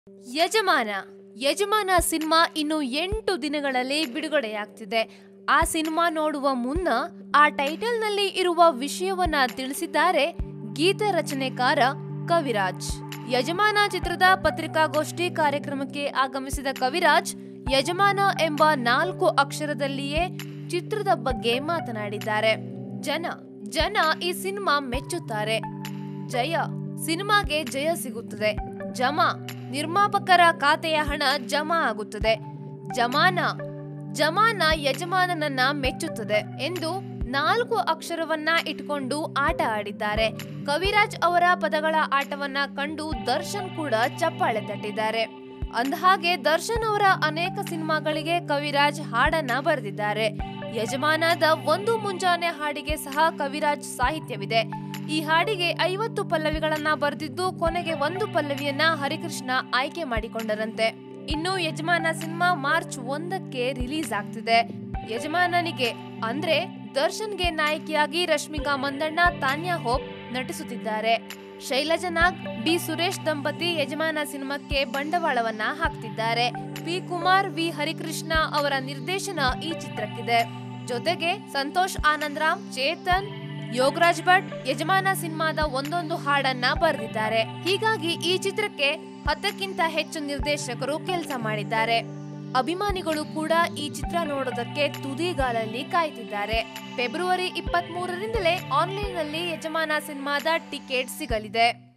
ಯಜಮಾನ ಯಜಮಾನ ಸಿನಿಮಾ ಇನ್ನು ಎಂಟು ದಿನಗಳಲ್ಲಿ ಬಿಡುಗಡೆಯಾಗ್ತಿದೆ ಆ ಸಿನಿಮಾ ನೋಡುವ ಮುನ್ನ ಆ ಟೈಟಲ್ನಲ್ಲಿ ಇರುವ ವಿಷಯವನ್ನ ತಿಳಿಸಿದ್ದಾರೆ ಗೀತ ರಚನೆಕಾರ ಕವಿರಾಜ್ ಯಜಮಾನ ಚಿತ್ರದ ಪತ್ರಿಕಾಗೋಷ್ಠಿ ಕಾರ್ಯಕ್ರಮಕ್ಕೆ ಆಗಮಿಸಿದ ಕವಿರಾಜ್ ಯಜಮಾನ ಎಂಬ ನಾಲ್ಕು ಅಕ್ಷರದಲ್ಲಿಯೇ ಚಿತ್ರದ ಬಗ್ಗೆ ಮಾತನಾಡಿದ್ದಾರೆ ಜನ ಜನ ಈ ಸಿನಿಮಾ ಮೆಚ್ಚುತ್ತಾರೆ ಜಯ ಸಿನಿಮಾಗೆ ಜಯ ಸಿಗುತ್ತದೆ ಜಮಾ ನಿರ್ಮಾಪಕರ ಖಾತೆಯ ಹಣ ಜಮಾ ಆಗುತ್ತದೆ ಜಮಾನ ಜಮಾನ ಯಜಮಾನನನ್ನ ಮೆಚ್ಚುತ್ತದೆ ಎಂದು ನಾಲ್ಕು ಅಕ್ಷರವನ್ನ ಇಟ್ಕೊಂಡು ಆಟ ಆಡಿದ್ದಾರೆ ಕವಿರಾಜ್ ಅವರ ಪದಗಳ ಆಟವನ್ನ ಕಂಡು ದರ್ಶನ್ ಕೂಡ ಚಪ್ಪಾಳೆ ತಟ್ಟಿದ್ದಾರೆ ಅಂದಹಾಗೆ ದರ್ಶನ್ ಅವರ ಅನೇಕ ಸಿನಿಮಾಗಳಿಗೆ ಕವಿರಾಜ್ ಹಾಡನ್ನ ಬರೆದಿದ್ದಾರೆ ಯಜಮಾನದ ಒಂದು ಮುಂಜಾನೆ ಹಾಡಿಗೆ ಸಹ ಕವಿರಾಜ್ ಸಾಹಿತ್ಯವಿದೆ ಈ ಹಾಡಿಗೆ ಐವತ್ತು ಪಲ್ಲವಿಗಳನ್ನ ಬರೆದಿದ್ದು ಕೊನೆಗೆ ಒಂದು ಪಲ್ಲವಿಯನ್ನ ಹರಿಕೃಷ್ಣ ಆಯ್ಕೆ ಮಾಡಿಕೊಂಡರಂತೆ ಇನ್ನು ಯಜಮಾನ ಸಿನಿಮಾ ಮಾರ್ಚ್ ಒಂದಕ್ಕೆ ರಿಲೀಸ್ ಆಗ್ತಿದೆ ಯಜಮಾನನಿಗೆ ಅಂದ್ರೆ ದರ್ಶನ್ಗೆ ನಾಯಕಿಯಾಗಿ ರಶ್ಮಿಕಾ ಮಂದಣ್ಣ ತಾನ್ಯಾ ಹೋಪ್ ನಟಿಸುತ್ತಿದ್ದಾರೆ ಶೈಲಜಾ ನಾಗ್ ಬಿ ಸುರೇಶ್ ದಂಪತಿ ಯಜಮಾನ ಸಿನಿಮಾಕ್ಕೆ ಬಂಡವಾಳವನ್ನ ಹಾಕ್ತಿದ್ದಾರೆ ಪಿ ಕುಮಾರ್ ವಿ ಹರಿಕೃಷ್ಣ ಅವರ ನಿರ್ದೇಶನ ಈ ಚಿತ್ರಕ್ಕಿದೆ ಜೊತೆಗೆ ಸಂತೋಷ್ ಆನಂದ್ರಾಮ್ ಚೇತನ್ ಯೋಗರಾಜ್ ಭಟ್ ಯಜಮಾನ ಸಿನಿಮಾದ ಒಂದೊಂದು ಹಾಡನ್ನ ಬರೆದಿದ್ದಾರೆ ಹೀಗಾಗಿ ಈ ಚಿತ್ರಕ್ಕೆ ಹತ್ತಕ್ಕಿಂತ ಹೆಚ್ಚು ನಿರ್ದೇಶಕರು ಕೆಲಸ ಮಾಡಿದ್ದಾರೆ ಅಭಿಮಾನಿಗಳು ಕೂಡ ಈ ಚಿತ್ರ ನೋಡೋದಕ್ಕೆ ತುದಿಗಾಲಲ್ಲಿ ಕಾಯ್ತಿದ್ದಾರೆ ಫೆಬ್ರವರಿ ಇಪ್ಪತ್ತ್ ಮೂರರಿಂದಲೇ ಆನ್ಲೈನ್ನಲ್ಲಿ ಯಜಮಾನ ಸಿನಿಮಾದ ಟಿಕೆಟ್ ಸಿಗಲಿದೆ